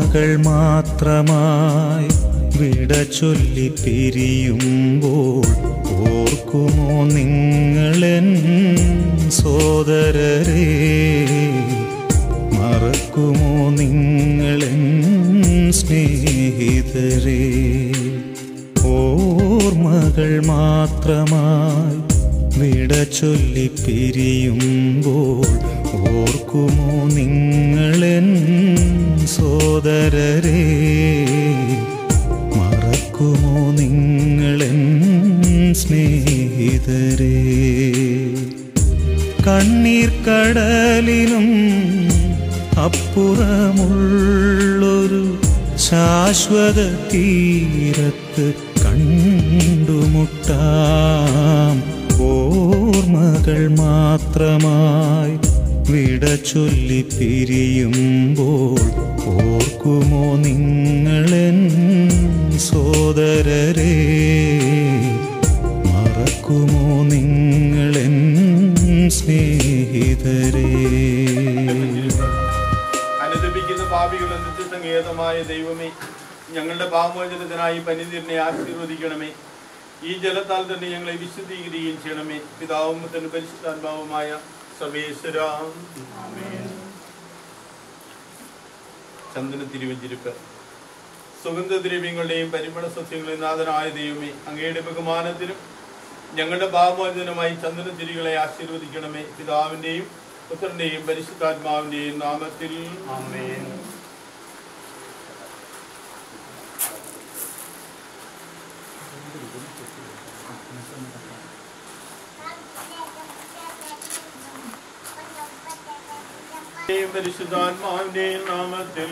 മകൾ മാത്രമായി വിട ചൊല്ലി പിരിയുമ്പോൾ ഓർക്കുമോ നിങ്ങളെൻ സോദരരെ മറക്കുമോ നിങ്ങളെൻ സ്നേഹിതരെ ഓർമ്മകൾ മാത്രമായി വിട ചൊല്ലി പിരിയുമ്പോൾ ഓർക്കുമോ നിങ്ങളെൻ സോദരരെ മറക്കുമോ നിങ്ങളെൻ സ്നേഹിതരെ കണ്ണീർ കടലിനും അപ്പുറമുള്ളൊരു ശാശ്വത തീരത്ത് കണ്ടുമുട്ടാം ഓർമ്മകൾ മാത്രമായി വിട ചൊല്ലി പിരിയുമ്പോൾ ഓർക്കുമോ നിങ്ങളെൻ സോദരരെ മറക്കുമോ നിങ്ങളെൻ സ്നേഹിതരെ അനുദപിക്കുന്ന പാപികളുടെ നിത്യസങ്കേതമായ ദൈവമേ ഞങ്ങളുടെ പാമോചനത്തിനായി പനിതീരിനെ ആശീർവദിക്കണമേ ഈ ജലത്താൽ തന്നെ ഞങ്ങളെ വിശുദ്ധീകരിക്കുകയും ചെയ്യണമേ പിതാവും തന്നെ പരിശുദ്ധാത്മാവുമായ സമേശ്വര ചന്ദന തിരുവഞ്ചിരിപ്പ് സുഗന്ധദ്രവ്യങ്ങളുടെയും പരിമള സസ്യങ്ങളുടെയും നാഥനായ ദൈവമേ അങ്ങയുടെ ബഹുമാനത്തിനും ഞങ്ങളുടെ പാപമോചനമായി ചന്ദന തിരികളെ ആശീർവദിക്കണമേ പിതാവിന്റെയും പുത്രന്റെയും പരിശുദ്ധാത്മാവിന്റെയും നാമത്തിൽ ആമേൻ പരിശുദ്ധാത്മാവിന്റെയും നാമത്തിൽ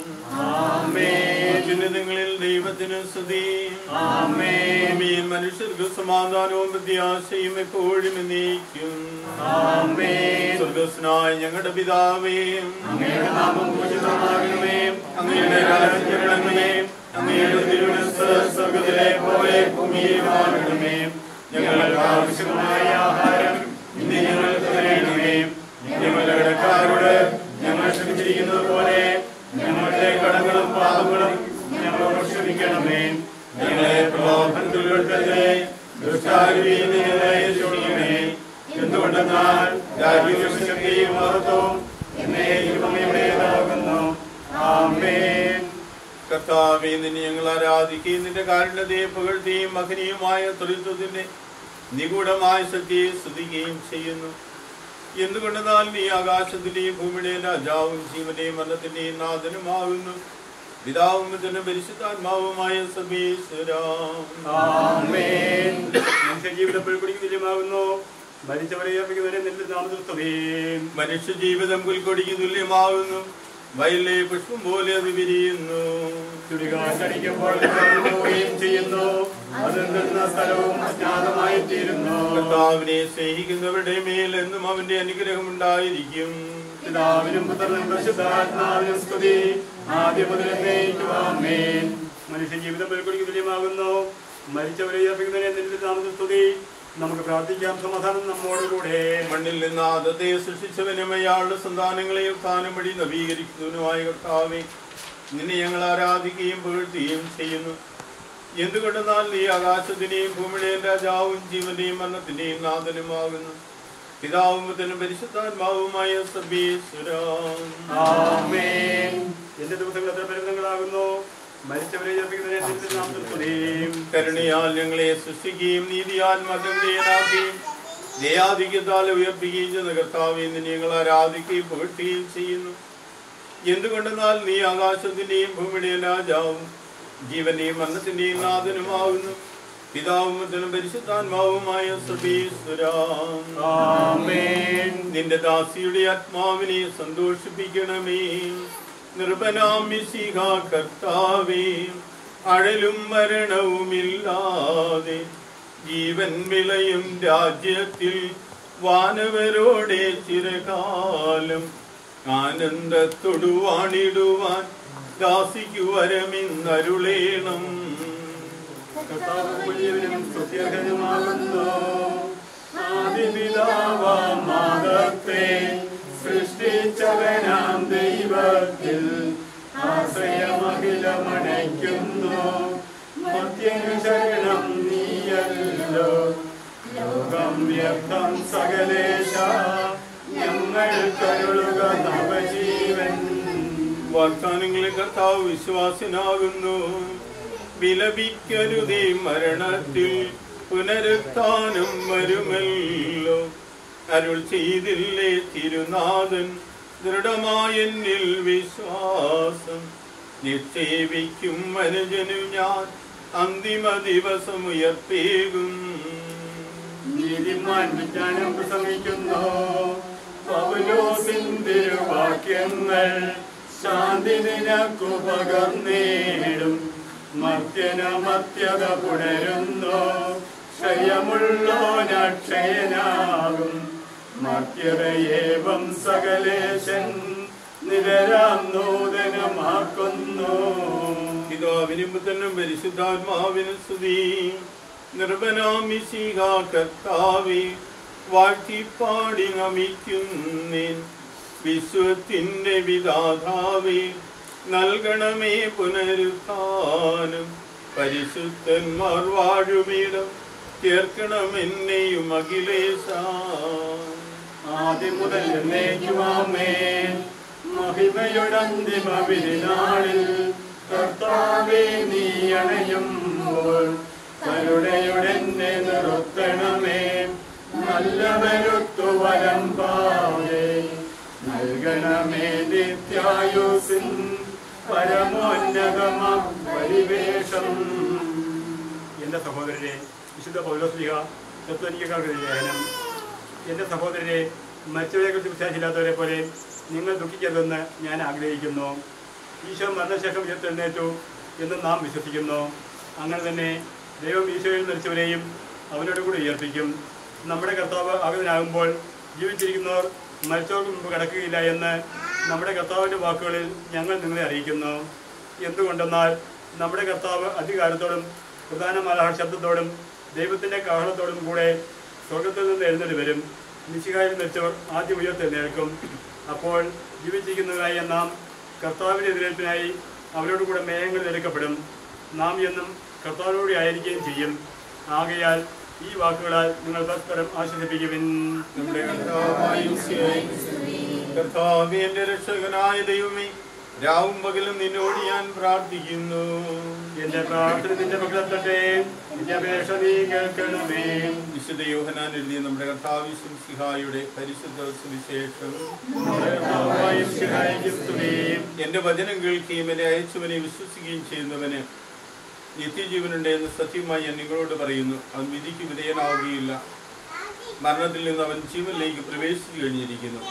ഉന്നതങ്ങളിൽ ദൈവത്തിന് സ്തുതി ആമേൻ മനുഷ്യർക്ക് സമാധാനവും പ്രത്യാശയും എപ്പോഴും എന്നേക്കും സ്വർഗസ്നായ ഞങ്ങളുടെ പിതാവേ അങ്ങയുടെ നാമം പൂജിതമാകണമേ അങ്ങയുടെ രാജ്യം വരണമേ അങ്ങയുടെ തിരുവനസ് സ്വർഗത്തിലെ പോലെ ഭൂമിയിലുമാകണമേ ഞങ്ങൾക്ക് ആവശ്യമായ ആഹാരം ഇന്ന് ഞങ്ങൾക്ക് തരണമേ ഞങ്ങളുടെ കടക്കാരോട് ഞങ്ങൾ ക്ഷമിച്ചിരിക്കുന്നത് പോലെ ഞങ്ങളുടെ കടങ്ങളും പാപങ്ങളും ഞങ്ങളോട് ക്ഷമിക്കണമേ ഞങ്ങളെ പ്രലോഭനത്തിൽ ഉൾപ്പെടുത്തേ ദുഷ്ടാരൂപിയിൽ നിന്ന് ഞങ്ങളെ രക്ഷിക്കണമേ എന്തുകൊണ്ടെന്നാൽ രാജ്യവും ശക്തിയും മഹത്വവും എന്നേക്കും അങ്ങയുടേതാകുന്നു ആമേൻ കർത്താവേ നിന്നെ ഞങ്ങൾ ആരാധിക്കുകയും നിന്റെ കാരുണ്യതയെ പുകഴ്ത്തിയും മഹനീയമായ തൊഴിൽത്വത്തിന്റെ നിഗൂഢമായ ശക്തിയെ സ്തുതിക്കുകയും ചെയ്യുന്നു എന്തുകൊണ്ടെന്നാൽ നീ ആകാശത്തിന്റെയും ഭൂമിയുടെയും രാജാവും ജീവന്റെയും മരണത്തിന്റെയും നാഥനുമാകുന്നു പിതാവും പുത്രനും പരിശുദ്ധാത്മാവുമായ ജീവിതം പുൽക്കൊടിക്ക് തുല്യമാകുന്നു മരിച്ചവരെ ഏർപ്പിക്കുന്നവരെ നിന്റെ നാമത്തിൽ സ്തുതിയും മനുഷ്യ ജീവിതം പുൽക്കൊടിക്ക് തുല്യമാകുന്നു വയലിലെ പുഷ്പം പോലെ അത് വിരിയുന്നു ചുടികാറ്റടിക്കുമ്പോൾ പോവുകയും ചെയ്യുന്നു അത് നിന്ന സ്ഥലവും അജ്ഞാതമായി തീരുന്നു കർത്താവിനെ സ്നേഹിക്കുന്നവരുടെ മേൽ എന്നും അവന്റെ അനുഗ്രഹം ഉണ്ടായിരിക്കും പിതാവിനും പുത്രനും പരിശുദ്ധാത്മാവിനും സ്തുതി ആദ്യം മുതൽ എന്നേക്കുവാമേൻ മനുഷ്യ ജീവിതം പുൽക്കൊടിക്ക് തുല്യമാകുന്നു മരിച്ചവരെ ഏർപ്പിക്കുന്നവരെ നിന്റെ നാമത്തിൽ സ്തുതി നമുക്ക് പ്രാർത്ഥിക്കാം സമാധാനം നമ്മോടുകൂടെ മണ്ണിൽ നിന്ന് ആദത്തെ സൃഷ്ടിച്ചവനും അയാളുടെ സന്താനങ്ങളെ സ്ഥാനം വഴി നവീകരിക്കുന്നതിനുമായ കർത്താവെ നിന്നെ ഞങ്ങൾ ആരാധിക്കുകയും പുകഴ്ത്തുകയും ചെയ്യുന്നു എന്തുകൊണ്ടെന്നാൽ നീ ആകാശത്തിന്റെയും ഭൂമിയുടെയും രാജാവും ജീവന്റെയും മരണത്തിന്റെയും നാഥനുമാകുന്നു പിതാവും പുത്രനും പരിശുദ്ധാത്മാവുമായ സർവീശ്വരാം ആമേൻ എന്റെ ദിവസങ്ങൾ എത്ര പരിമിതങ്ങളാകുന്നു മരിച്ചവരെ ഏർപ്പിക്കുന്നവരെ നിന്റെ നാമത്തിൽ സ്തുതിയും കരുണയാൽ ഞങ്ങളെ സൃഷ്ടിക്കുകയും നീതിയാൽ മതം ദയാധിക്യത്താൽ ഉയർത്തുകയും ചെയ്യുന്ന കർത്താവെ നിന്നെ ഞങ്ങൾ ആരാധിക്കുകയും പുകഴ്ത്തുകയും ചെയ്യുന്നു എന്തുകൊണ്ടെന്നാൽ നീ ആകാശത്തിന്റെയും ഭൂമിയുടെയും രാജാവും ജീവന്റെയും മരണത്തിന്റെയും നാഥനുമാകുന്നു പിതാവും പുത്രനും പരിശുദ്ധാത്മാവുമായ സർവീശ്വരാം ആമേൻ നിന്റെ ദാസിയുടെ ആത്മാവിനെ സന്തോഷിപ്പിക്കണമേ നിർഭനാമിശിക കർത്താവേ അഴലും മരണവുമില്ലാതെ ജീവൻ വിളയും രാജ്യത്തിൽ വാനവരോടെ ചിരകാലം ആനന്ദത്തൊടു വാണിടുവാൻ ദാസിക്കു വരമിന്നരുളേണം കർത്താവ് മുഴുവനും സ്തുത്യർഹനുമാകുന്നു ആദിപിതാവാം മാതത്തെ സൃഷ്ടിച്ചവനാം ദൈവത്തിൽ ആശ്രയമഖിലമണയ്ക്കുന്നു മധ്യനു ശരണം നീയല്ലോ ലോകം വ്യക്തം സകലേശ ഞങ്ങൾ കരുളുക നവജീവൻ വാഗ്ദാനങ്ങളിൽ കർത്താവ് വിശ്വാസനാകുന്നു വിലപിക്കരുതേ മരണത്തിൽ പുനരുത്ഥാനം വരുമല്ലോ അരുൾ ചെയ്തില്ലേ തിരുനാഥൻ ദൃഢമായ എന്നിൽ വിശ്വാസം നിക്ഷേപിക്കും മനുജനു ഞാൻ അന്തിമ ദിവസം ഉയർത്തേകും നീതിമാൻ വിജ്ഞാനം പ്രസംഗിക്കുന്നു പൗലോസിൻ തിരുവാക്യങ്ങൾ ശാന്തി നിനക്കു പകർന്നേടും മർത്യനമത്യത പുണരുന്നു ക്ഷയമുള്ളോനക്ഷയനാകും മർത്യതയേവം സകലേശൻ നിരരാം നൂതനമാക്കുന്നു പിതാവിനും പുത്രനും പരിശുദ്ധാത്മാവിനും സ്തുതി നിർഭനാമിശിക കർത്താവെ വാഴ്ത്തിപ്പാടി നമിക്കുന്നേൻ വിശ്വത്തിന്റെ വിധാതാവേ നൽകണമേ പുനരുത്ഥാനം പരിശുദ്ധന്മാർ വാഴുമിടം ചേർക്കണമെന്നെയും അഖിലേശ ആദ്യം മുതൽ എന്നേക്കുമാമേ മഹിമയുടന്തിമ വിരിനാളിൽ കർത്താവേ നീ അണയുമ്പോൾ കരുണയുടെന്നെ നിർത്തണമേ നല്ല വരുത്തു വരം പാവേ നൽകണമേ നിത്യായുസിൻ പരമോന്നതമ പരിവേഷം എന്റെ സഹോദരരെ വിശുദ്ധ പൗലോസ്ലിഹ തത്വനിക്കാർക്ക് ലേഖനം എന്റെ സഹോദരരെ മറ്റവരെക്കുറിച്ച് വിശ്വാസമില്ലാത്തവരെ പോലെ നിങ്ങൾ ദുഃഖിക്കരുതെന്ന് ഞാൻ ആഗ്രഹിക്കുന്നു ഈശോ മരണശേഷം ഉയർത്തെഴുന്നേറ്റു എന്ന് നാം വിശ്വസിക്കുന്നു അങ്ങനെ തന്നെ ദൈവം ഈശോയിൽ മരിച്ചവരെയും അവരോട് കൂടി ഉയർപ്പിക്കും നമ്മുടെ കർത്താവ് ആഗതനാകുമ്പോൾ ജീവിച്ചിരിക്കുന്നവർ മരിച്ചവർക്ക് മുമ്പ് കിടക്കുകയില്ല എന്ന് നമ്മുടെ കർത്താവിൻ്റെ വാക്കുകളിൽ ഞങ്ങൾ നിങ്ങളെ അറിയിക്കുന്നു എന്തുകൊണ്ടെന്നാൽ നമ്മുടെ കർത്താവ് അധികാരത്തോടും പ്രധാന മലയാള ശബ്ദത്തോടും ദൈവത്തിൻ്റെ കാഹളത്തോടും കൂടെ സ്വർഗത്തിൽ നിന്ന് എഴുന്നേറ്റ് വരും നിശികായിൽ വെച്ചവർ ആദ്യം ഉയർത്തെഴുന്നേൽക്കും അപ്പോൾ ജീവിച്ചിരിക്കുന്നവരായ നാം കർത്താവിൻ്റെ എതിരേൽപ്പിനായി അവരോട് കൂടെ മേഘങ്ങളിൽ എടുക്കപ്പെടും നാം എന്നും കർത്താവിനോട് ആയിരിക്കുകയും ചെയ്യും ആകയാൽ ഈ വാക്കുകളാൽ നിങ്ങൾ പരസ്പരം ആശ്വസിപ്പിക്കുവിൻ നമ്മുടെ കർത്താവായ ഈശോയെ, കർത്താവേ എന്റെ രക്ഷകനായ ദൈവമേ രാവും പകലും നിന്നോട് ഞാൻ പ്രാർത്ഥിക്കുന്നു എന്റെ പ്രാർത്ഥന നിന്റെ മകളെത്തട്ടെ നിന്റെ അപേക്ഷ നീ കേൾക്കണമേ വിശുദ്ധ യോഹനാൻ എഴുതിയ നമ്മുടെ കർത്താവ് സിഹായുടെ പരിശുദ്ധ സുവിശേഷം നമ്മുടെ കർത്താവായ മിശിഹായിക്ക് സ്തുതി. എന്റെ വചനം കേൾക്കുകയും എന്നെ അയച്ചവനെ വിശ്വസിക്കുകയും ചെയ്യുന്നവന് നിത്യജീവനുണ്ട് എന്ന് സത്യമായി ഞാൻ നിങ്ങളോട് പറയുന്നു അവൻ വിധിക്ക് വിധേയനാവുകയില്ല മരണത്തിൽ നിന്ന് അവൻ ജീവനിലേക്ക് പ്രവേശിച്ചു കഴിഞ്ഞിരിക്കുന്നു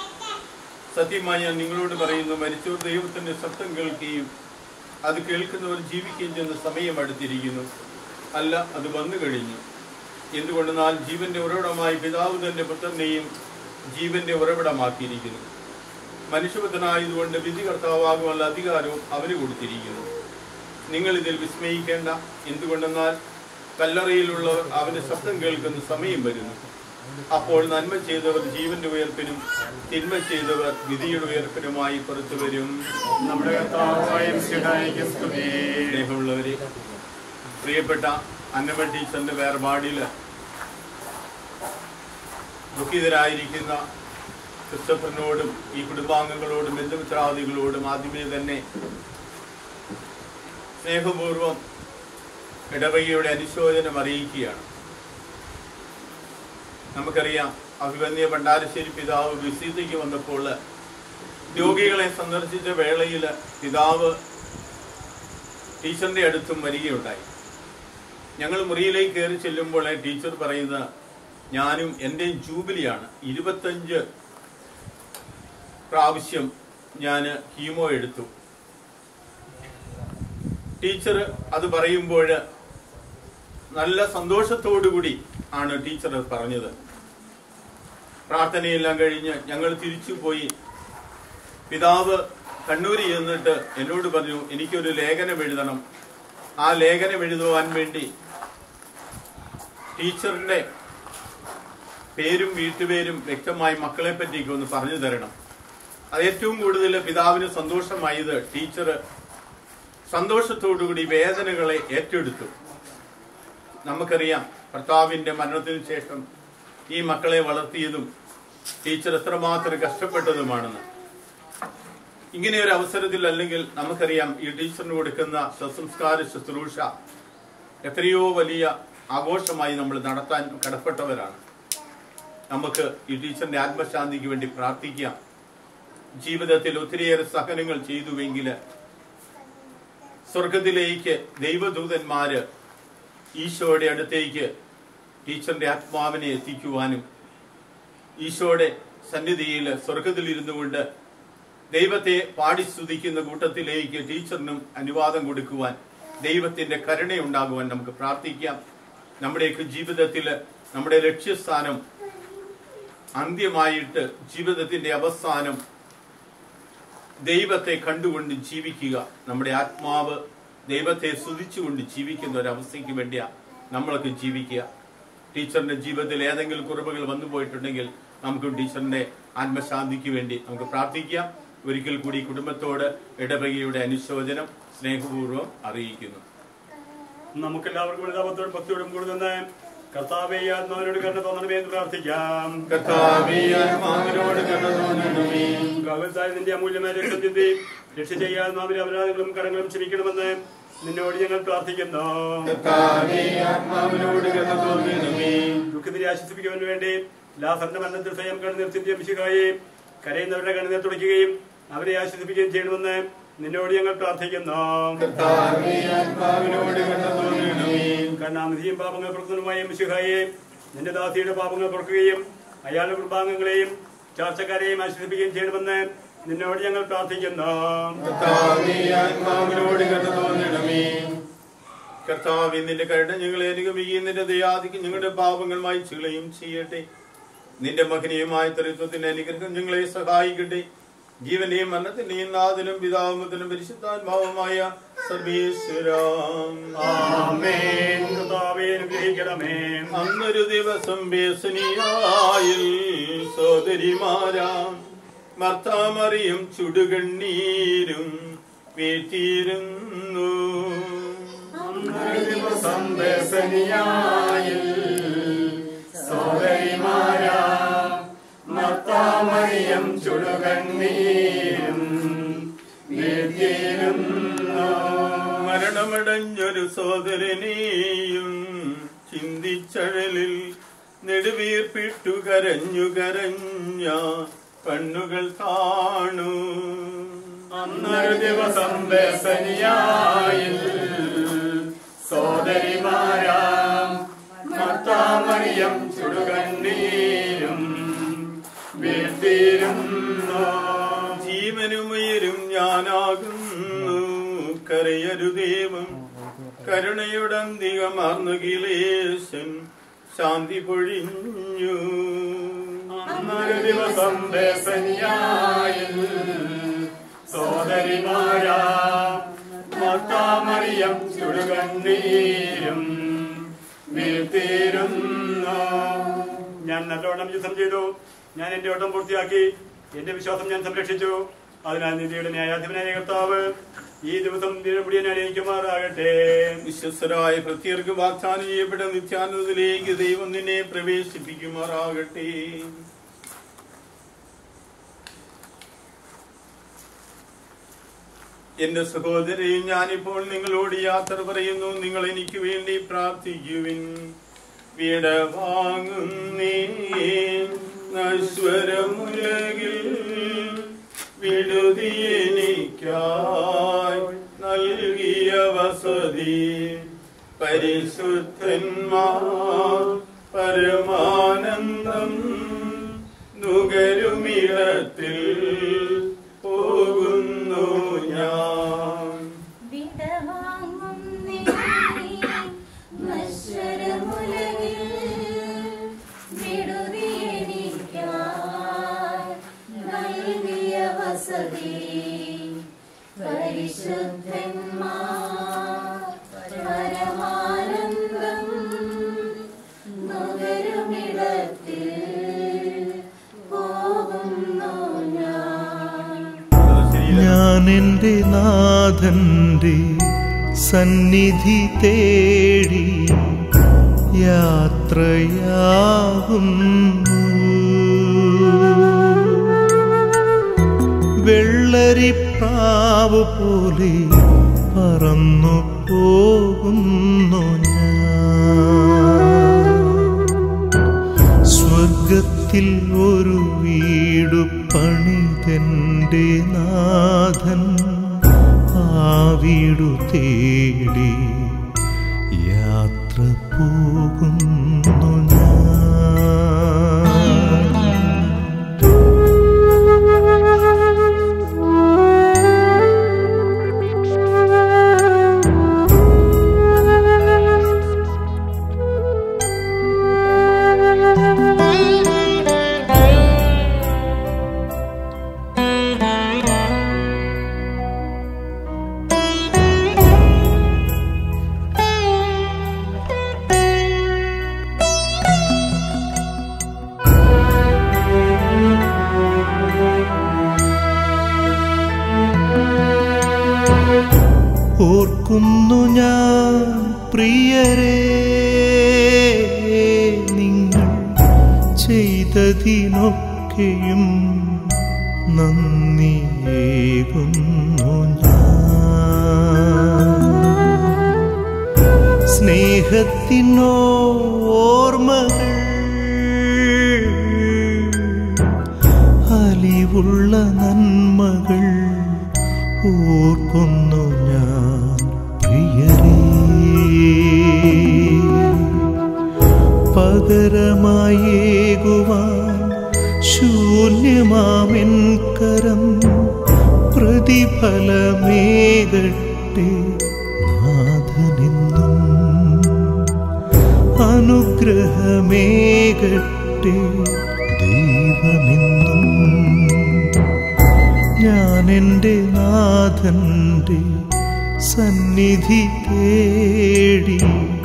സത്യമായി ഞാൻ നിങ്ങളോട് പറയുന്നു മരിച്ചവർ ദൈവത്തിന്റെ ശബ്ദം കേൾക്കുകയും അത് കേൾക്കുന്നവർ ജീവിക്കുകയും ചെയ്യുന്ന സമയം അടുത്തിരിക്കുന്നു അല്ല അത് വന്നു കഴിഞ്ഞു എന്തുകൊണ്ടെന്നാൽ ജീവന്റെ ഉറവിടമായി പിതാവ് തന്റെ പുത്രനെയും ജീവന്റെ ഉറവിടമാക്കിയിരിക്കുന്നു മനുഷ്യപുത്രനായതുകൊണ്ട് വിധികർത്താവാകുവാനുള്ള അധികാരവും അവന് കൊടുത്തിരിക്കുന്നു നിങ്ങൾ ഇതിൽ വിസ്മയിക്കേണ്ട എന്തുകൊണ്ടെന്നാൽ കല്ലറയിലുള്ളവർ അവന്റെ ശബ്ദം കേൾക്കുന്ന സമയം വരുന്നു അപ്പോൾ നന്മ ചെയ്തവർ ജീവന്റെ ഉയർപ്പിനും തിന്മ ചെയ്തവർ വിധിയുടെ ഉയർപ്പിനുമായി പുറത്തു വരും നമ്മുടെ കർത്താവായ മിശിഹായിക്ക് സ്തുതി. സ്നേഹമുള്ളവരെ പ്രിയപ്പെട്ട അന്നമ്മ ടീച്ചറിന്റെ വേർപാടില് ദുഃഖിതരായിരിക്കുന്ന ക്രിസ്തഫറിനോടും ഈ കുടുംബാംഗങ്ങളോടും ബന്ധുമിത്രാദികളോടും ആദ്യമേ തന്നെ സ്നേഹപൂർവം ഇടവകയുടെ അനുശോചനം അറിയിക്കുകയാണ് നമുക്കറിയാം അഭിമന്യ ഭണ്ഡാരശ്ശേരി പിതാവ് വിസീതയ്ക്ക് വന്നപ്പോൾ രോഗികളെ സന്ദർശിച്ച വേളയിൽ പിതാവ് ടീച്ചറിന്റെ അടുത്തും വരികയുണ്ടായി ഞങ്ങൾ മുറിയിലേക്ക് കയറി ചെല്ലുമ്പോൾ ടീച്ചർ പറയുന്നത് ഞാനും എൻ്റെ ജൂബിലിയാണ് ഇരുപത്തഞ്ച് പ്രാവശ്യം ഞാൻ കീമോ എടുത്തു ടീച്ചർ അത് പറയുമ്പോൾ നല്ല സന്തോഷത്തോടുകൂടി ആണ് ടീച്ചർ അത് പറഞ്ഞത് പ്രാർത്ഥനയെല്ലാം കഴിഞ്ഞ് ഞങ്ങൾ തിരിച്ചു പോയി പിതാവ് കണ്ണൂരിൽ ചെന്നിട്ട് എന്നോട് പറഞ്ഞു എനിക്കൊരു ലേഖനം എഴുതണം ആ ലേഖനം എഴുതുവാൻ വേണ്ടി ടീച്ചറിന്റെ പേരും വീട്ടുപേരും വ്യക്തമായി മക്കളെ പറ്റിയൊക്കെ ഒന്ന് പറഞ്ഞു തരണം അത് ഏറ്റവും കൂടുതൽ പിതാവിന് സന്തോഷമായത് ടീച്ചർ സന്തോഷത്തോടുകൂടി വേദനകളെ ഏറ്റെടുത്തു നമുക്കറിയാം ഭർത്താവിന്റെ മരണത്തിന് ശേഷം ഈ മക്കളെ വളർത്തിയതും ടീച്ചർ എത്രമാത്രം കഷ്ടപ്പെട്ടതുമാണെന്ന് ഇങ്ങനെ ഒരു അവസരത്തിൽ അല്ലെങ്കിൽ നമുക്കറിയാം ഈ ടീച്ചറിന് കൊടുക്കുന്ന ശവസംസ്കാര ശുശ്രൂഷ എത്രയോ വലിയ ആഘോഷമായി നമ്മൾ നടത്താൻ കടപ്പെട്ടവരാണ് നമുക്ക് ഈ ടീച്ചറിന്റെ ആത്മശാന്തിക്ക് വേണ്ടി പ്രാർത്ഥിക്കാം ജീവിതത്തിൽ ഒത്തിരിയേറെ സഹനങ്ങൾ ചെയ്തുവെങ്കിൽ സ്വർഗത്തിലേക്ക് ദൈവദൂതന്മാര് ഈശോയുടെ അടുത്തേക്ക് ടീച്ചറിന്റെ ആത്മാവിനെ എത്തിക്കുവാനും ഈശോയുടെ സന്നിധിയിൽ സ്വർഗത്തിൽ ഇരുന്നു കൊണ്ട് ദൈവത്തെ പാടി സ്തുതിക്കുന്ന കൂട്ടത്തിലേക്ക് ടീച്ചറിനും അനുവാദം കൊടുക്കുവാൻ ദൈവത്തിന്റെ കരുണയുണ്ടാകുവാൻ നമുക്ക് പ്രാർത്ഥിക്കാം നമ്മുടെയൊക്കെ ജീവിതത്തിൽ നമ്മുടെ ലക്ഷ്യസ്ഥാനം അന്ത്യമായിട്ട് ജീവിതത്തിന്റെ അവസാനം ദൈവത്തെ കണ്ടുകൊണ്ട് ജീവിക്കുക നമ്മുടെ ആത്മാവ് ദൈവത്തെ സ്തുതിച്ചുകൊണ്ട് ജീവിക്കുന്ന ഒരു അവസ്ഥയ്ക്ക് വേണ്ടിയാ നമ്മളൊക്കെ ജീവിക്കുക ടീച്ചറിന്റെ ജീവിതത്തിൽ ഏതെങ്കിലും കുറവുകൾ വന്നു പോയിട്ടുണ്ടെങ്കിൽ നമുക്ക് ടീച്ചറിന്റെ ആത്മശാന്തിക്ക് വേണ്ടി നമുക്ക് പ്രാർത്ഥിക്കാം ഒരിക്കൽ കൂടി കുടുംബത്തോട് ഇടവകയുടെ അനുശോചനം സ്നേഹപൂർവ്വം അറിയിക്കുന്നു നമുക്കെല്ലാവർക്കും വലുതാപത്തോടും ഭക്തിയോടും കൂടുതൽ കർത്താവെ ഈ ആത്മാവിനോട് കരുണ തോന്നണമേ എന്ന് പ്രാർത്ഥിക്കാം കർത്താവേ, ആത്മാവിനോട് കരുണ തോന്നണമേ. ഭഗവത്തായ നിന്റെ അമൂല്യമായ രക്തത്തിന്റെ രക്ഷ ചെയ്യാൻ ആത്മാവിന്റെ അപരാധങ്ങളും കടങ്ങളും ക്ഷമിക്കണമെന്ന് നിന്നോട് ഞങ്ങൾ പ്രാർത്ഥിക്കുന്നു കർത്താവേ, ആത്മാവിനോട് കരുണ തോന്നണമേ. ദുഃഖത്തിനെ ആശ്വസിപ്പിക്കുവാൻ വേണ്ടി ലാസറിന്റെ മരണത്തിൽ സ്വയം കണ്ണുനീർ ചിന്തിയ മിശിഹായെ കരയുന്നവരുടെ കണ്ണുനീർ തുടയ്ക്കുകയും അവരെ ആശ്വസിപ്പിക്കുകയും ചെയ്യണമെന്ന് നിന്നോട് ഞങ്ങൾ പ്രാർത്ഥിക്കുന്നു കർത്താവേ, ആത്മാവിനോട് കരുണ തോന്നണമേ. കണ്ണാമതിയും പാപങ്ങൾ പുറത്തുനിന്നുമായ മിശിഹായെ നിന്റെ ദാസിയുടെ പാപങ്ങൾ പുറക്കുകയും അയാളുടെ കുടുംബാംഗങ്ങളെയും ചാർച്ചക്കാരെയും ആശ്വസിപ്പിക്കുകയും ചെയ്യണമെന്ന് നിന്നോട് ഞങ്ങൾ പ്രാർത്ഥിക്കുന്നു കർത്താവേ, ആത്മാവിനോട് കരുണ തോന്നണമേ. കർത്താവ് നിന്റെ കരുണ ഞങ്ങളെ അനുഗമിക്കുകയും നിന്റെ ദയാദിക്ക് ഞങ്ങളുടെ പാപങ്ങൾ മായ്ച്ചുകളയും ചെയ്യട്ടെ നിന്റെ മകനീയമായ തൃത്വത്തിന്റെ അനുഗ്രഹം ഞങ്ങളെ സഹായിക്കട്ടെ ജീവന്റെയും മരണത്തിന്റെയും നാഥനും പിതാവുമത്തിനും പരിശുദ്ധാത്മാവുമായ സർവീശ്വരാം ആമേൻ കർത്താവേ അനുഗ്രഹിക്കണമേ അന്നൊരു ദിവസം ബേസനിയായിൽ സോദരിമാരാം മർത്താമറിയും ചുടുകണ്ണീരും വീട്ടിയിരുന്നു ഒരു ദിവസം ബേസനിയായിൽ സോദരിമാരാ മത്താമറിയം ചുടുകണ്ണീരും വീട്ടിയിരുന്നു മരണമടഞ്ഞൊരു സോദരനെയും ചിന്തിച്ചഴലിൽ നെടുവീർപ്പിട്ടു കരഞ്ഞു കരഞ്ഞ കണ്ണുകൾ കാണൂ അന്നൊരു ദിവസം ബേസനിയായിൽ സോദരിമാരാ മത്താമറിയം ചുടുകണ്ണീരും വീട്ടിയിരുന്നു ജീവനുമയരും ഞാനാകുന്നു കരയരുദേവം കരുണയുടന്തികമാർന്നു ഗിലേശൻ ശാന്തി പൊഴിഞ്ഞു അന്നൊരു ദിവസം ബേസനിയായിൽ സോദരിമാരാ മത്താമറിയം ചുടുകണ്ണീരും വീഴ്ത്തിയിരുന്നു ഞാൻ നല്ലോണം യുദ്ധം ചെയ്തു ഞാൻ എന്റെ ഓട്ടം പൂർത്തിയാക്കി എന്റെ വിശ്വാസം ഞാൻ സംരക്ഷിച്ചു അതിനാൽ നിധിയുടെ ന്യായാധിപനായ കർത്താവ് ഈ ദിവസം ദിനമുടിയൻ അനുഭവിക്കുമാറാകട്ടെ വിശ്വസരായ പ്രത്യർക്ക് വാഗ്ദാനം ചെയ്യപ്പെട്ട നിത്യാനന്ദത്തിലേക്ക് ദൈവം നിന്നെ പ്രവേശിപ്പിക്കുമാറാകട്ടെ എന്റെ സഹോദരയും ഞാനിപ്പോൾ നിങ്ങളോട് യാത്ര പറയുന്നു നിങ്ങൾ എനിക്ക് വേണ്ടി പ്രാർത്ഥിക്കുവിൻ വിട വാങ്ങുന്നേ നശ്വരമുലകിൽ വിടുതി എനിക്കായി നൽകിയ വസതി പരിശുദ്ധന്മാർ പരമാനന്ദം നുകരുമിടത്തിൽ പോകുന്നു ഞാൻ വിടവാങ്ങുന്നേ നശ്വരമുലകിൽ വിടുതിയെനിക്കായി നൽകിയ വസതി പരിശുദ്ധന്മാർ പരമാനന്ദം നുകരുമിടത്തിൽ പോകുന്നു ഞാൻ ഞാൻ ഞാൻ എൻ്റെ നാഥൻ്റെ സന്നിധി തേടി യാത്രയാകുന്നു വെള്ളരിപ്രാവ് പോലെ പറന്നു പോകുന്നു ഞാൻ സ്വർഗത്തിൽ ഒരു വീടു പണിതെൻ്റെ നാഥൻ ആ വീടു തേടി യാത്ര പോകുന്നു ഞാൻ ഓർക്കുന്നു ഞാൻ പ്രിയരേ നിങ്ങൾ ചെയ്തതിനൊക്കെയും നന്ദിയേകുന്നു ഞാൻ സ്നേഹത്തിനോർമ്മകൾ അലിവുള്ള നന്മകൾ ഓർക്കുന്നു ഞാൻ പ്രിയരേ പകരമായേകുവാൻ ശൂന്യമാമെൻ കരം പ്രതിഫലമേകട്ടെ നാഥനെന്നും അനുഗ്രഹമേകട്ടെ ദൈവമെന്നും ഞാൻ എൻ്റെ നാഥൻ്റെ സന്നിധി തേടി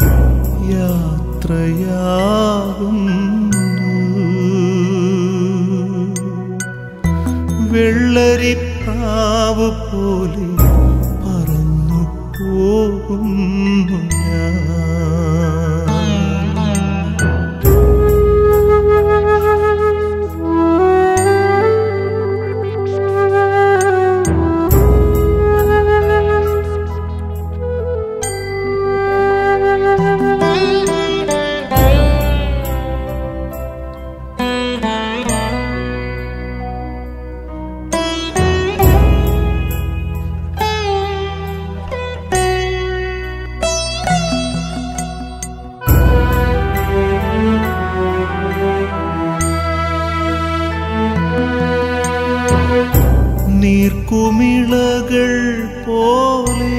യാത്രയാകുന്നു വെള്ളരിപ്രാവ് പോലെ പറന്നു പോകുന്നു ഞാൻ നീർക്കുമിളകൾ പോലെ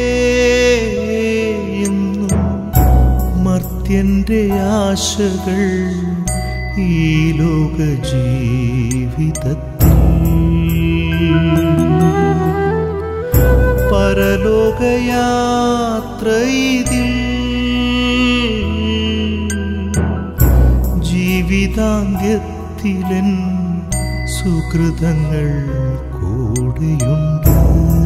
എന്നും മർത്യന്റെ ആശകൾ ഈ ലോക ജീവിതത്തിൽ പരലോകയാത്ര ഇതിൽ ജീവിതാന്ത്യത്തിലൻ സുഹൃതങ്ങൾ കൂടെയുണ്ട്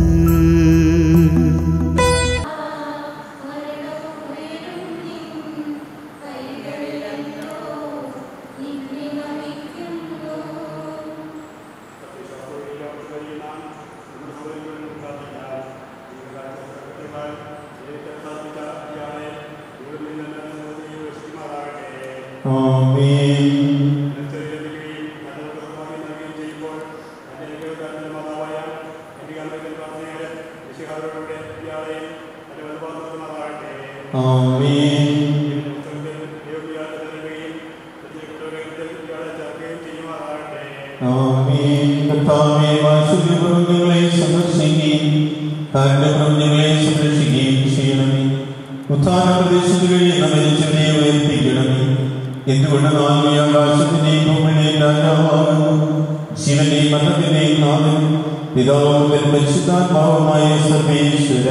ഞങ്ങളെ സന്ദർശിക്കുകയും കാരണങ്ങളെ സംരക്ഷിക്കുകയും ചെയ്യണമേ ഉത്ഥാന പ്രദേശത്ത് കഴിയുന്ന മരിച്ചവരെ ഉയർപ്പിക്കണമേ എന്തുകൊണ്ട് നാം ഈ ആകാശത്തിന്റെയും ഭൂമിയുടെയും രാജാവാകുന്നു ശിവന്റെയും മരണത്തിന്റെയും നാഥൻ പിതാവും പരിശുദ്ധാത്മാവുമായ സർവേശ്വര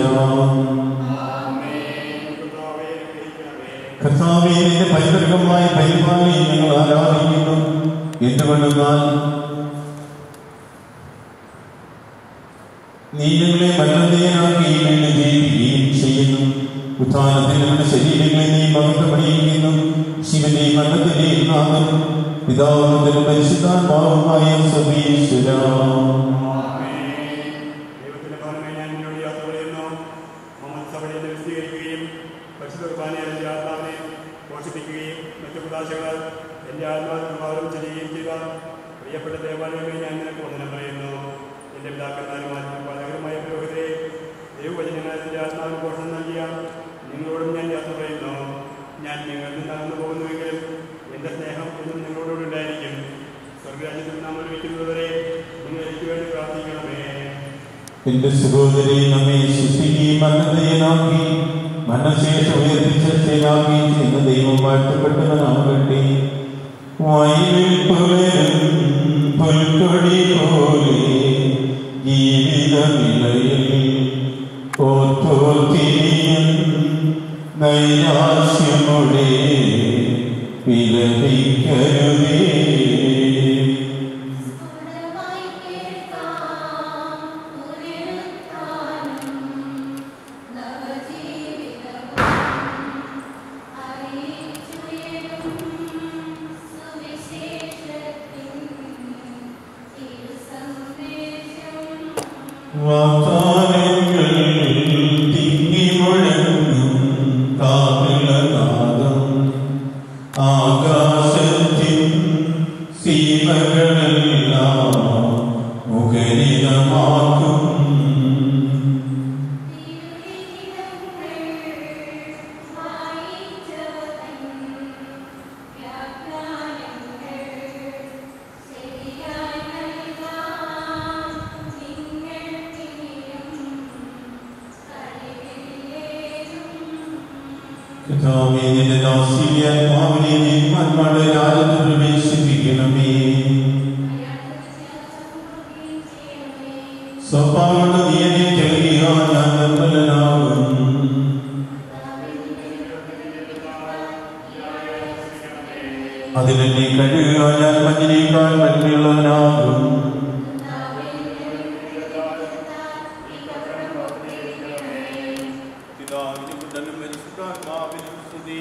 കർത്താവേ നിന്റെ പൈതൃകമായ പരിപാടി ഞങ്ങൾ ആരാധിക്കുന്നു എന്തുകൊണ്ടെന്നാൽ നീ ഞങ്ങളെ മരണതയാക്കി വീണ്ടും ജീവിക്കുകയും ചെയ്യുന്നു ഉത്ഥാനത്തിൽ നമ്മുടെ ശരീരങ്ങളെ നീ മഹത്വമണിയിക്കുന്നു ശിവന്റെ മരണത്തിന്റെയും നാഥൻ പിതാവിനും പരിശുദ്ധാത്മാവുമായ സതീശ്വര ദൈവത്തിന്റെ ഭവനമായി ഞാൻ നിന്നോട് യാത്ര പറയുന്നു മുഹമ്മദ് സഭയെ വിശദീകരിക്കുകയും പരിശുദ്ധ കുർബാനെ എൻ്റെ ആത്മാവിനെ പോഷിപ്പിക്കുകയും മറ്റു പ്രകാശകൾ എൻ്റെ ആത്മാവിന് ഭാവം ചെയ്യുകയും ചെയ്ത പ്രിയപ്പെട്ട ദേവാലയമേ ഞാൻ നിനക്ക് വന്ദനം പറയുന്നു എൻ്റെ പിതാക്കന്മാരും പലകരമായ പുരോഹിതരെ ദൈവവചനങ്ങൾ എൻ്റെ ആത്മാവിന് പോഷണം നൽകിയ നിങ്ങളോടും ഞാൻ യാത്ര പറയുന്നു ഞാൻ നിങ്ങളിൽ നിന്ന് അകന്നു പോകുന്നുവെങ്കിലും എൻ്റെ സ്നേഹം എന്നും നിങ്ങളോടുകൂടി ഉണ്ടായിരിക്കും സ്വർഗരാജ്യത്തിൽ നാം ഒരുമിക്കുന്നതുവരെ നിങ്ങൾ എനിക്ക് വേണ്ടി പ്രാർത്ഥിക്കണമേ എന്റെ സഹോദരി നമ്മെ സൃഷ്ടിക്കുകയും മരണതയനാക്കി മരണശേഷം ഉയർപ്പിച്ചാക്കി ചെയ്യുന്ന ദൈവം വാഴ്ത്തപ്പെട്ടവനാകട്ടെ വയലിൽ പുലരും പുൽക്കൊടി പോലെ ജീവിതമിലയിൽ ഓത്തോത്തിരിയും നൈരാശ്യമുടെ വിലപിക്കരുതേ സ്ഫുടമായി കേൾക്കാം പുനരുത്ഥാനം നവജീവിതവും അറിയിച്ചുയരും സുവിശേഷത്തിൻ തിരുസന്ദേശം വാഗ്ദാനങ്ങൾ തിങ്ങി മുഴങ്ങും കാവലനാദം ആകാശത്തിൻ സീമകളെല്ലാം മുഖരിതമാക്കും തിരുവിഹിതങ്ങൾ വായിച്ചവൻ വ്യാഖ്യാനങ്ങൾ ശരിയായി നൽകാം നിങ്ങൾക്കിനിയും കഴിവില്ലേതും കഥാവേ നിന്റെ ദാസീയാത്മാവിനെ നീ മന്മയുടെ രാജ്യത്ത് പ്രവേശിപ്പിക്കണമേ സ്വഭാവങ്ങളുടെ നീയനെ ചെറിയ ഞാൻ നിർമ്മലനാകും അതിലെന്നെ കഴുകുക ഞാൻ മഞ്ഞിനേക്കാൾ വെണ്മയുള്ളവനാകും പിതാവിനും പുത്രനും പരിശുദ്ധാത്മാവിനും സ്തുതി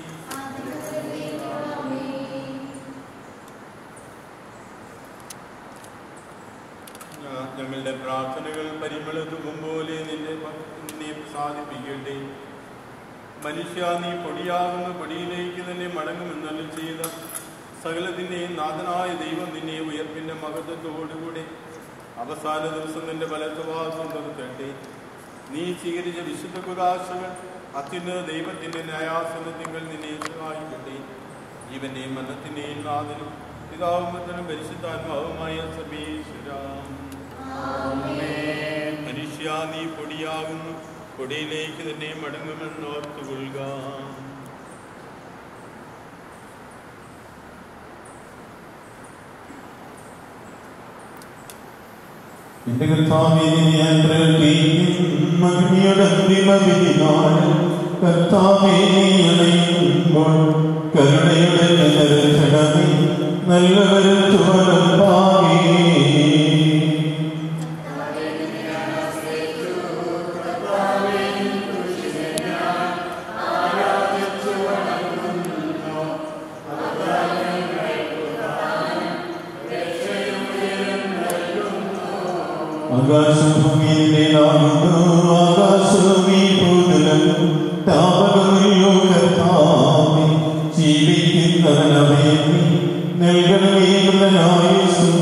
ഞാ- ഞങ്ങളുടെ പ്രാർത്ഥനകൾ പരിമളതുകം പോലെ നിന്നെ ഭ- നിന്നെ സാധിപ്പിക്കട്ടെ മനുഷ്യ നീ പൊടിയാകുന്ന പൊടിയിലേക്ക് തന്നെ മടങ്ങുമെന്നല്ല ചെയ്ത സകലത്തിൻ്റെയും നാഥനായ ദൈവം നിന്നെ ഉയർപ്പിന്റെ മഹത്വത്തോടുകൂടെ അവസാന ദിവസം നിന്റെ ബലത്വാസം നിർത്തട്ടെ നീ സ്വീകരിച്ച വിശുദ്ധ കുദാശകൾ അത്യുന്നത ദൈവത്തിന്റെ ന്യായാസനത്തിങ്കൽ നിന്നെ സഹായിക്കട്ടെ ജീവന്റെയും മരണത്തിന്റെയും നാഥനും പിതാവുമത്തനും പരിശുദ്ധാത്മാവുമായ സമീശ്വരാം മനുഷ്യ നീ പൊടിയാകുന്നു പൊടിയിലേക്ക് തന്നെ മടങ്ങുമെന്ന് ഓർത്തുകൊള്ളുക എന്റെ കർത്താവേ നിന്നെ ഞാൻ പ്രകീർത്തിക്കും മഹിമയുടെ അന്തിമവിധിനാൾ കർത്താവേ നീ അണയുമ്പോൾ കരുണയുടെ നിരക്ഷണമേ നല്ലവരും ചുവടും പാകേ ആകാശഭൂമിയിലേതാകുന്നു ആകാശഭൂമി ഭൂതലം താപകമല്ലോ കർത്താവേ ജീവിക്കുന്നവനവയെ നൽകണമേ മൃതനായുസ്സും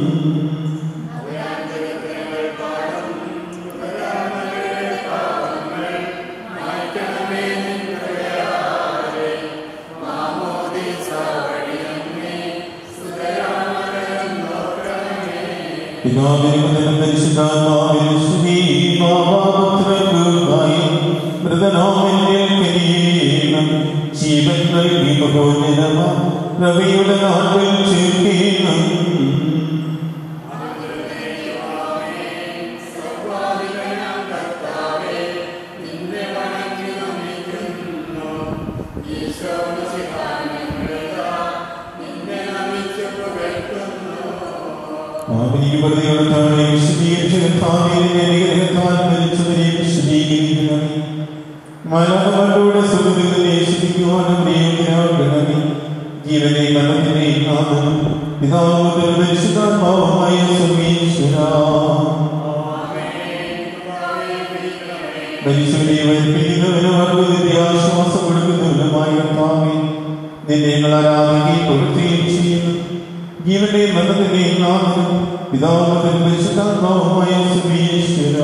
പിതാവിനും പരിശുദ്ധാത്മാവിനും സ്തുതി മാതാപുത്രനായി മൃതനാമന്റെ കരീണം ജീവൻ നൽകി ഭഗവനമ രവിയുടെ നാട്ടിൽ ചേർക്കണം ആധുനിക പ്രതികളുടെ വിശദീകരിച്ച കർത്താവിനെ അനുഗ്രഹത്താൽ മരിച്ചവരെ വിശദീകരിക്കണമേ മലകളുടെ സുഹൃത്തുക്കളെ ശിപ്പിക്കുവാനും പ്രിയങ്കരാകണമേ ജീവനെ മരണത്തിനെ നാമനും പിതാവുമുതൽ പരിശുദ്ധാത്മാവുമായ സർവീശ്വര മനുഷ്യരെ വരിപ്പിക്കുന്നവനും അർബുദത്തിന്റെ ആശ്വാസം കൊടുക്കുന്നവനുമായ കർത്താവേ നിന്നെ ഞങ്ങൾ ആരാധിക്കുകയും പ്രവൃത്തിയും ചെയ്യുന്നു ജീവന്റെ മരണത്തിന്റെ നാമനും പിതാവുമുതൽ പരിശുദ്ധാത്മാവുമായ സർവീശ്വര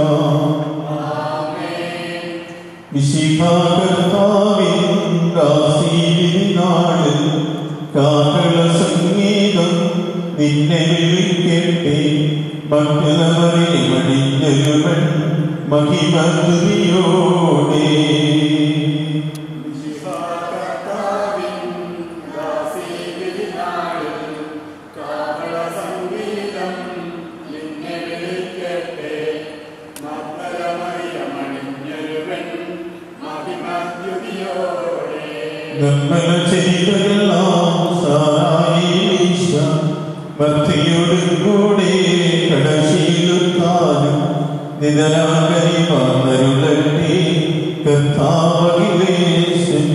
വിശിഖാകർത്താവിനാട് കാകള സംഗീതം നിന്നെ വിളിക്കട്ടെ ഭക്തനവരെ മടിഞ്ഞൊരുവൻ മഹിമതുതിയോടെ നിർമ്മല ചെയ്തതെല്ലാം സാരായീശ ഭക്തിയോട് കൂടെ കടശീലുത്താനും നിതരാകരി പറഞ്ഞരുളട്ടെ കർത്താവകിലേശൻ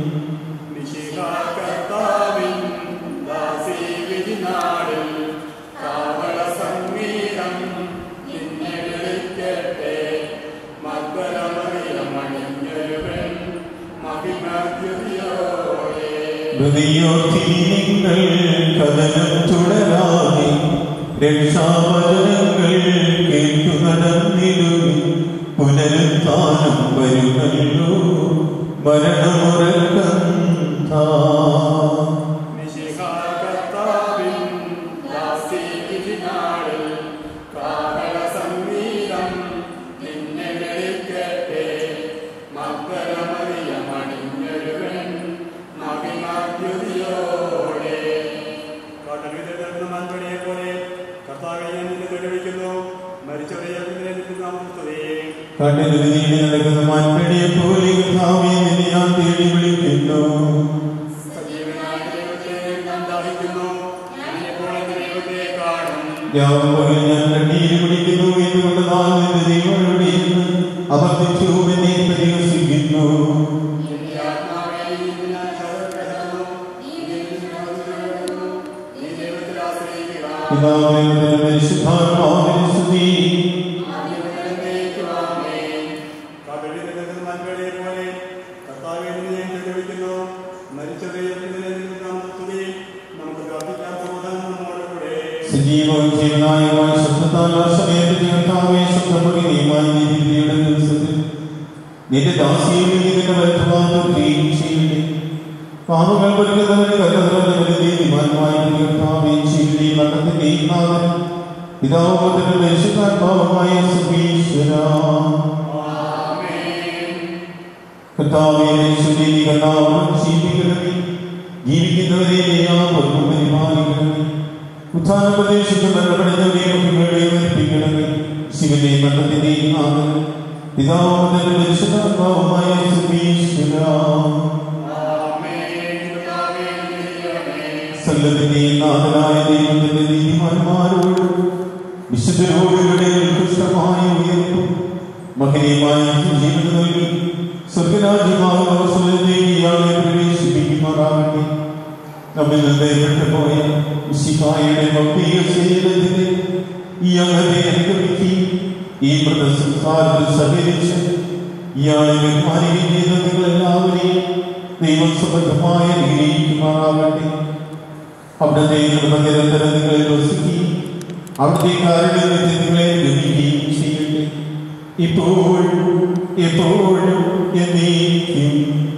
ഹൃദയോത്തിരിങ്ങൾ കഥനം തുടരാതെ രക്ഷാവചനങ്ങൾ കേട്ടു നടന്നിടുവിൻ പുനരുത്ഥാനം വരുമല്ലോ മരണമുറക്കം താ കണ്ണിനുരുതിയിൽ നടക്കുന്ന മാൻപടിയെ പോലെ കർത്താവേ നിന്നെ ഞാൻ തേടി വിളിക്കുന്നു യാതൊരു ഞാൻ കണ്ണീര് കുടിക്കുന്നു എന്നുകൊണ്ട് നാം നിന്റെ ദൈവങ്ങളുടെ അവർദ്ധിച്ചു എന്നെ പരിഹസിക്കുന്നു പിതാവേ മുതൽ പരിശുദ്ധാത്മാവിനെ സ്തുതി സജീവവും ജീവനായകമായ ശബ്ദത്താൽ ആ സമയത്ത് കർത്താവെ ശബ്ദമൊഴിയുമായി നീതിയുടെ ദിവസത്തിൽ നിന്റെ ദാസിയിൽ നിന്റെ വലുപ്പമാക്കുകയും ചെയ്യട്ടെ പാപങ്ങൾ വരുന്നവന് കല്ലതവന് നീതിമാന്മായ കർത്താവെ ചെയ്യട്ടെ മരണത്തിന്റെ ഈ നാഥൻ പിതാവുമത്തിന്റെ പരിശുദ്ധാത്മാവുമായ സുഖീശ്വര കർത്താവെ ശുദ്ധി കർത്താവ് ജീവിക്കണമേ ജീവിക്കുന്നവരെ യാതൊന്നും പരിപാലിക്കണമേ ഉത്ഥാന പ്രദേശത്ത് മരണപ്പെടുന്നവരെ മഹിമകളെ മരിപ്പിക്കണമേ ശിവന്റെ മരണത്തിന്റെയും നാമം പിതാവുമുതൽ പരിശുദ്ധാത്മാവുമായ സുഖീശ്വര സകലത്തിന്റെയും നാഥനായ ദൈവത്തിന്റെ നീതിമാന്മാരോട് വിശുദ്ധരോടുകൂടെ ഉത്കൃഷ്ടമായ ഉയർപ്പും മഹനീയമായ ജീവിതം നൽകി സ്വർഗരാജ്യമാകുന്ന അവസരത്തിലേക്ക് ഇയാളെ പ്രവേശിപ്പിക്കുമാറാകട്ടെ നമ്മിൽ നിന്ന് വിട്ടുപോയ വിശിഹായുടെ ഭക്തിയ ശരീരത്തിന് ഈ അംഗത്തെ അനുഗമിക്കുകയും ഈ മൃതസംസാരത്തിൽ സഹകരിച്ച് ഇയാളെ ബഹുമാനിക്കുകയും ചെയ്ത നിങ്ങളെല്ലാവരെയും ദൈവം സമൃദ്ധമായ അനുഗ്രഹിക്കുമാറാകട്ടെ അവിടുത്തെ നിരന്തരം നിങ്ങളിൽ വസിക്കുകയും അവിടുത്തെ കാരുണ്യത്തിൽ നിങ്ങളെ ലഭിക്കുകയും ചെയ്യട്ടെ ഇപ്പോൾ എപ്പോഴും എന്നേക്കും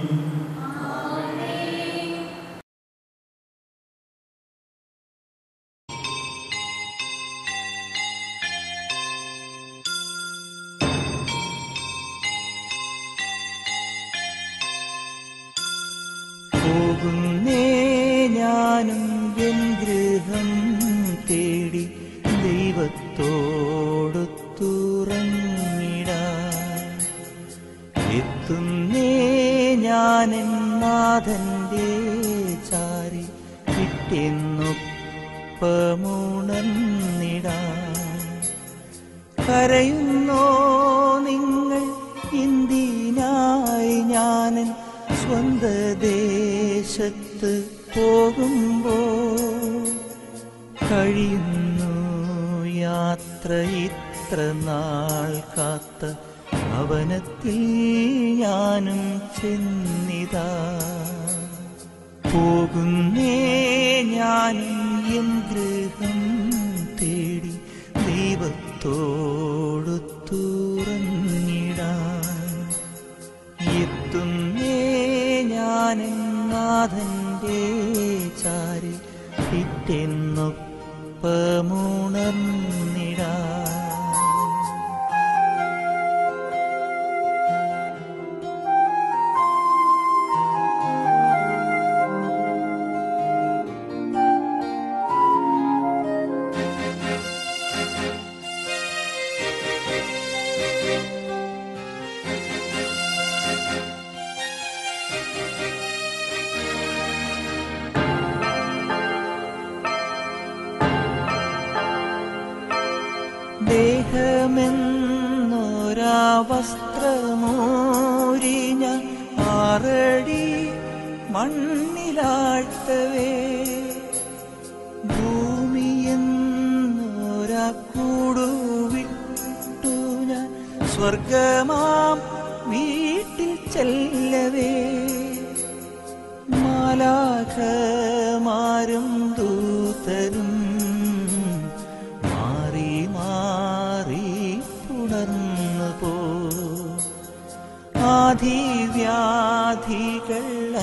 പോകുന്നേ ഞാനും എൻ ഗൃഹം തേടി ദൈവത്തോടൊത്തുറങ്ങിടാൻ എത്തുന്നേ ഞാൻ നാഥന്റെ ചാരി കിട്ടിയെന്നൊപ്പമുണർന്നിടാൻ കരയുന്നോ നിങ്ങൾ ഇന്ത്യനായി ഞാനൻ സ്വന്ത ദേശത്ത് പോകുമ്പോൾ കഴിയുന്നു യാത്ര ഇത്ര നാൾ കാത്ത ഭവനത്തിൽ ഞാനും ചെന്നിതാ പോകുന്നേ ഞാനും എൻ ഗൃഹം തേടി ദൈവത്തോടു തുറന്നിടാൻ എത്തുന്നേ ഞാനും നാഥന്റെ ചാരി പിറ്റെന്നൊപ്പമുണർന്നിടാൻ ദേഹമെന്നൊരാ വസ്ത്രമൂരിഞ്ഞ ആറടി മണ്ണിലാഴ്ത്തവേ ഭൂമിയെന്നൊരാ കൂടുവിട്ടു ഞാൻ സ്വർഗമാം വീട്ടിൽ ചെല്ലവേ മാലാഖമാരും ദൂതരും മാറി മാറി പുണർന്നു പോ ആധിവ്യാധികൾ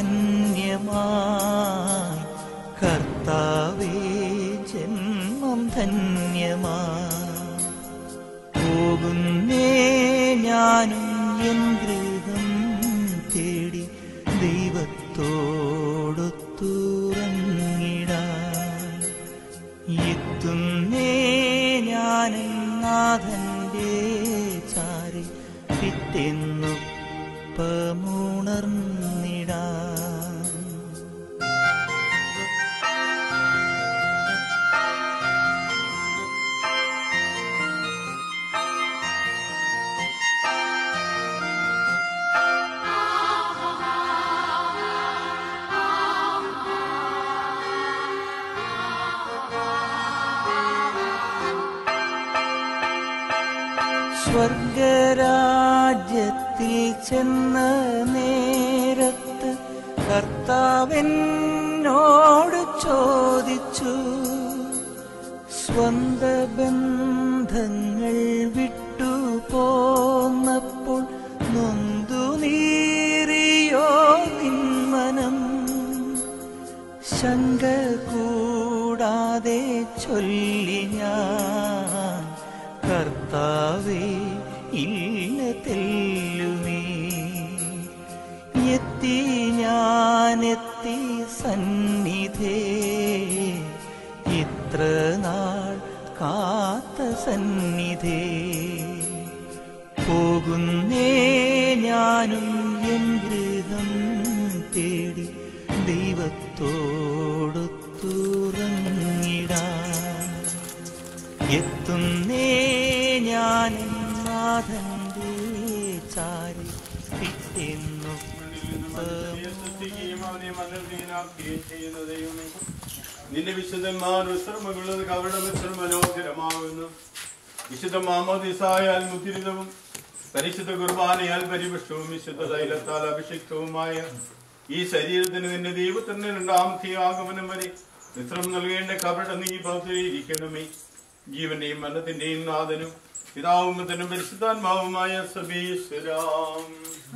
അന്യമായി കർത്താവേ ജന്മം ധന്യമായി പോകുന്നേ ഞാനും എൻ ഗൃഹം തേടി ദൈവത്തോടു തുറങ്ങിടാൻ എത്തുന്നേ ഞാനും നാഥന്റെ ചാരി പിറ്റെന്നൊപ്പമുണർന്നിടാൻ സ്വർഗരാജ്യത്തിൽ ചെന്ന നേരത്ത് കർത്താവെന്നോട് ചോദിച്ചു സ്വന്ത ബന്ധങ്ങൾ വിട്ടു പോന്നപ്പോൾ നൊന്തു നീറിയോ നിന്മനം ശങ്ക കൂടാതെ ചൊല്ലി ഞാൻ കർത്താവേ ഇല്ല തെല്ലുമേ എത്തി ഞാനെത്തി സന്നിധേ ഇത്ര നാൾ കാത്ത സന്നിധേ പോകുന്നേ ഞാനും എൻ ഗൃഹം തേടി ദൈവത്തോടു തുറങ്ങിടാൻ എത്തുന്നേ ഞാൻ നാഥന്റെ ചാരി പിറ്റെന്നു നിന്റെ വിശുദ്ധന്മാർ വിശ്രമമുള്ളത് കവട മിശ്രം മനോഹരമാകുന്നു വിശുദ്ധ മാമോദിസായാൽ മുദ്രിതവും പരിശുദ്ധ കുർബാനയാൽ പരിപുഷ്ടവും വിശുദ്ധ തൈലത്താൽ അഭിഷിക്തവുമായ ഈ ശരീരത്തിന് നിന്റെ ദൈവത്തിന്റെ രണ്ടാമത്തെ ആഗമനം വരെ മിശ്രം നൽകേണ്ട കപട നീ പൗത്രീകരിക്കണമേ ജീവന്റെയും മരണത്തിന്റെയും നാഥനും പിതാവും പുത്രനും പരിശുദ്ധാത്മാവുമായ സബീശ്വരാം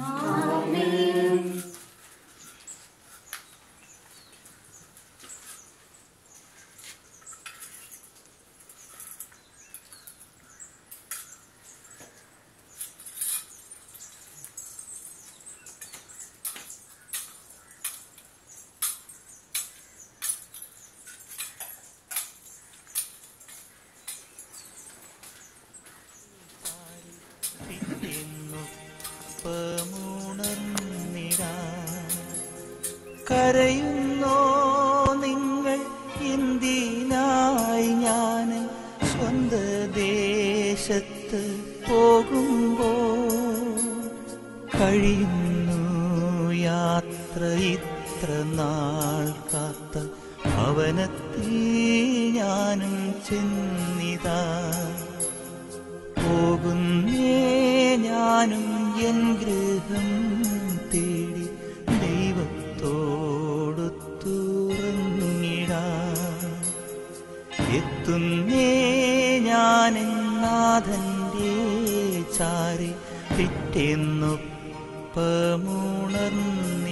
പിറ്റെന്നൊപ്പമുണർന്നിടാൻ കരയുന്നോ നിങ്ങൾ എന്തിനായി ഞാൻ സ്വന്ത ദേശത്ത് പോകുമ്പോ കഴിയുന്നു യാത്ര ഇത്ര നാൾ കാത്ത ഭവനത്തിൽ ഞാനും ചെന്നിതാ പോകുന്നേ ഞാനും എൻ ഗൃഹം തേടി ദൈവത്തോടു തുറന്നിടാം എത്തുന്നേ ഞാൻ നാഥന്റെ ചാരി പിറ്റെന്നൊപ്പമുണർന്നിടാം